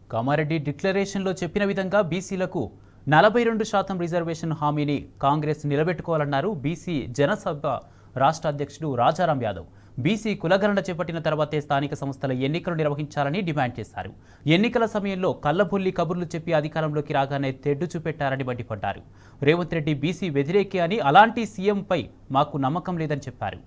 కామారెడ్డి డిక్లరేషన్లో చెప్పిన విధంగా బీసీలకు నలభై రెండు శాతం రిజర్వేషన్ హామీని కాంగ్రెస్ నిలబెట్టుకోవాలన్నారు బీసీ జనసభ రాష్ట్ర అధ్యక్షుడు రాజారాం యాదవ్ బీసీ కులగణన చేపట్టిన తర్వాతే స్థానిక సంస్థల ఎన్నికలు నిర్వహించాలని డిమాండ్ చేశారు ఎన్నికల సమయంలో కల్లబుల్లి కబుర్లు చెప్పి అధికారంలోకి రాగానే తెడ్డు చూపెట్టారని మండిపడ్డారు రేవంత్ రెడ్డి బీసీ వ్యతిరేకి అని అలాంటి సీఎంపై మాకు నమ్మకం లేదని చెప్పారు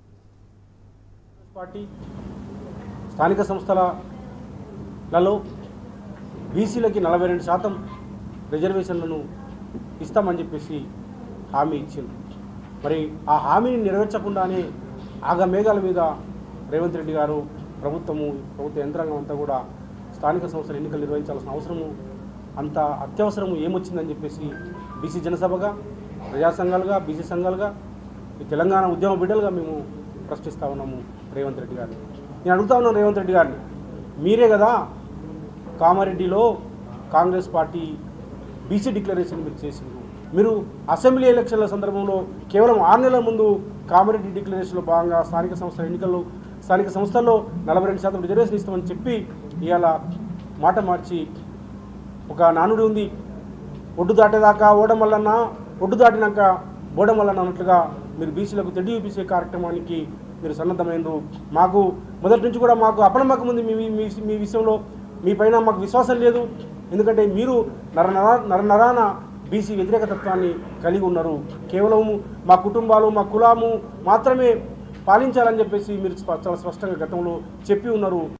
పార్టీ స్థానిక సంస్థలలో బీసీలకి నలభై రెండు శాతం రిజర్వేషన్లను ఇస్తామని చెప్పేసి హామీ ఇచ్చింది మరి ఆ హామీని నెరవేర్చకుండానే ఆగమేఘాల మీద రేవంత్ రెడ్డి గారు ప్రభుత్వము ప్రభుత్వ యంత్రాంగం అంతా కూడా స్థానిక సంస్థల ఎన్నికలు నిర్వహించాల్సిన అవసరము అంత అత్యవసరము ఏమొచ్చిందని చెప్పేసి బీసీ జనసభగా ప్రజా సంఘాలుగా బీసీ సంఘాలుగా ఈ తెలంగాణ ఉద్యమ బిడ్డలుగా మేము ప్రశ్నిస్తా ఉన్నాము రేవంత్ రెడ్డి గారిని నేను అడుగుతా ఉన్నాను రేవంత్ రెడ్డి గారిని మీరే కదా కామారెడ్డిలో కాంగ్రెస్ పార్టీ బీసీ డిక్లరేషన్ మీరు చేసిండ్రు మీరు అసెంబ్లీ ఎలక్షన్ల సందర్భంలో కేవలం ఆరు నెలల ముందు కామారెడ్డి డిక్లరేషన్లో భాగంగా స్థానిక సంస్థల ఎన్నికల్లో స్థానిక సంస్థల్లో నలభై రెండు శాతం రిజర్వేషన్ ఇస్తామని చెప్పి ఇవాళ మాట మార్చి ఒక నానుడి ఉంది ఒడ్డు దాటేదాకా ఓడమల్లన్న ఒడ్డు దాటినాక బోడమల్లన్న అన్నట్లుగా మీరు బీసీలకు తెడ్డి చూపించే కార్యక్రమానికి మీరు సన్నద్ధమైనరు మాకు మొదటి నుంచి కూడా మాకు అపనమ్మకం ఉంది మీ మీ మీ విషయంలో మీ పైన మాకు విశ్వాసం లేదు ఎందుకంటే మీరు నర నర నర నరాన బీసీ వ్యతిరేక తత్వాన్ని కలిగి ఉన్నారు కేవలం మా కుటుంబాలు మా కులాము మాత్రమే పాలించాలని చెప్పేసి మీరు స్ప- చాలా స్పష్టంగా గతంలో చెప్పి ఉన్నారు